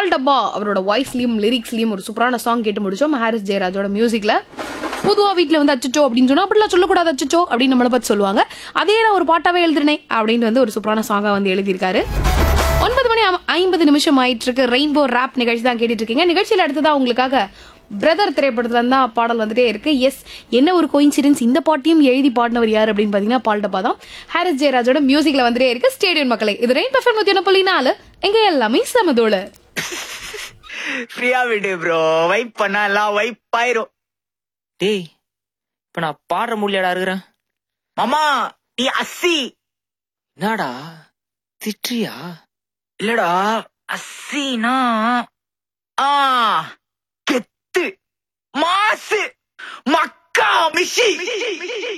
பால் டப்பா அவரோட வாய்ஸ்லயும் லிரிக்ஸ்லயும் ஒரு சூப்பரான சாங் கேட்டு முடிச்சோம் ஹாரிஸ் ஜெயராஜோட மியூசிக்ல பொதுவா வீட்ல வந்து அச்சச்சோ அப்படின்னு சொன்னா அப்படிலாம் சொல்லக்கூடாது அச்சச்சோ அப்படின்னு நம்மளை பத்தி சொல்லுவாங்க அதே நான் ஒரு பாட்டாவே எழுதுனேன் அப்படின்னு வந்து ஒரு சூப்பரான சாங்கா வந்து எழுதியிருக்காரு ஒன்பது மணி ஐம்- ஐம்பது நிமிஷம் ஆயிட்டு இருக்கு ரெயின்போ ராப் நிகழ்ச்சி தான் கேட்டுட்டு இருக்கீங்க நிகழ்ச்சியில அடுத்ததா உங்களுக்காக பிரதர் திரைப்படத்துல இருந்தா பாடல் வந்துட்டே இருக்கு எஸ் என்ன ஒரு கோயின்சிடன்ஸ் இந்த பாட்டையும் எழுதி பாடினவர் யார் அப்படின்னு பாத்தீங்கன்னா பால் டப்பா தான் ஹாரிஸ் ஜெயராஜோட மியூசிக்ல வந்துட்டே இருக்கு ஸ்டேடியம் மக்களை இது ரெயின் பஃபர் நூத்தி ஒன்று புள்ளி நாலு எங்க எல்லாமே சமதோடு ஃப்ரீயா விடு ப்ரோ வைப் பண்ணா எல்லாம் வைப் ஆயிரும் டேய் இப்ப நான் பாடுற முடியாடா இருக்கிறேன் மாமா நீ அஸ்ஸி என்னடா திட்டுறியா இல்லடா அஸ்ஸினா ஆ கெத்து மாசு மக்கா மிஷி